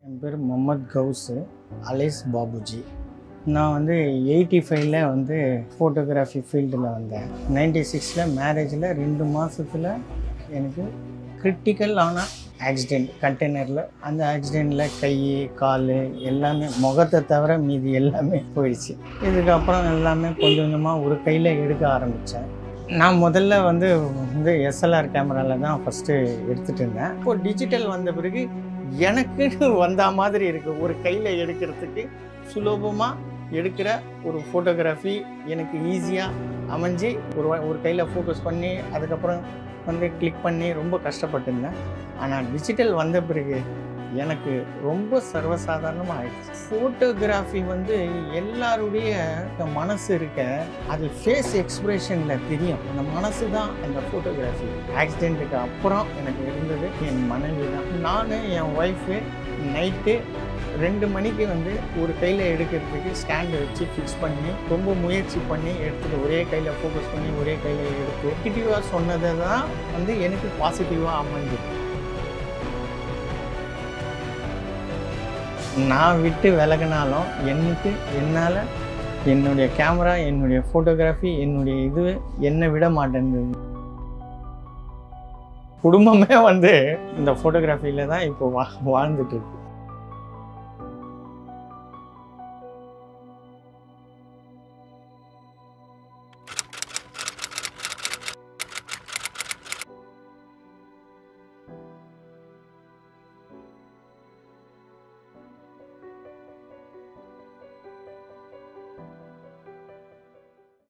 என் பேர் முகமது கவுஸு அலேஸ் பாபுஜி நான் வந்து எயிட்டி ஃபைவ்ல வந்து ஃபோட்டோகிராஃபி ஃபீல்டில் வந்தேன் நைன்டி சிக்ஸில் மேரேஜில் ரெண்டு மாதத்தில் எனக்கு கிரிட்டிக்கல் ஆன ஆக்சிடெண்ட் கண்டெய்னரில் அந்த ஆக்சிடெண்ட்டில் கை கால் எல்லாமே முகத்தை தவிர மீதி எல்லாமே போயிடுச்சு இதுக்கப்புறம் எல்லாமே கொஞ்சம் கொஞ்சமாக ஒரு கையில் எடுக்க ஆரம்பித்தேன் நான் முதல்ல வந்து வந்து எஸ்எல்ஆர் கேமராவில் தான் ஃபஸ்ட்டு எடுத்துகிட்டு இருந்தேன் இப்போ டிஜிட்டல் வந்த பிறகு எனக்குன்னு வந்த மாதிரி இருக்குது ஒரு கையில் எடுக்கிறதுக்கு சுலபமாக எடுக்கிற ஒரு ஃபோட்டோகிராஃபி எனக்கு ஈஸியாக அமைஞ்சு ஒரு வ- ஒரு கையில் ஃபோக்கஸ் பண்ணி அதுக்கப்புறம் வந்து கிளிக் பண்ணி ரொம்ப கஷ்டப்பட்டிருந்தேன் ஆனால் டிஜிட்டல் வந்த பிறகு எனக்கு ரொம்ப சர்வசாதாரணமாக ஆயிடுச்சு ஃபோட்டோகிராஃபி வந்து எல்லாருடைய மனசு இருக்க அது ஃபேஸ் எக்ஸ்பிரஷனில் தெரியும் அந்த மனசு தான் அந்த ஃபோட்டோகிராஃபி ஆக்சிடெண்ட்டுக்கு அப்புறம் எனக்கு இருந்தது என் மனைவி தான் நான் என் ஒய்ஃபு நைட்டு ரெண்டு மணிக்கு வந்து ஒரு கையில் எடுக்கிறதுக்கு ஸ்டாண்டு வச்சு ஃபிக்ஸ் பண்ணி ரொம்ப முயற்சி பண்ணி எடுத்துட்டு ஒரே கையில் ஃபோக்கஸ் பண்ணி ஒரே கையில் எடுத்து நெகட்டிவாக சொன்னதை தான் வந்து எனக்கு பாசிட்டிவாக அமைஞ்சது நான் விட்டு விலகினாலும் எனக்கு என்னால் என்னுடைய கேமரா என்னுடைய ஃபோட்டோகிராஃபி என்னுடைய இது என்னை விட மாட்டேங்குது குடும்பமே வந்து இந்த ஃபோட்டோகிராஃபியில் தான் இப்போ வா வாழ்ந்துட்டு இருக்கு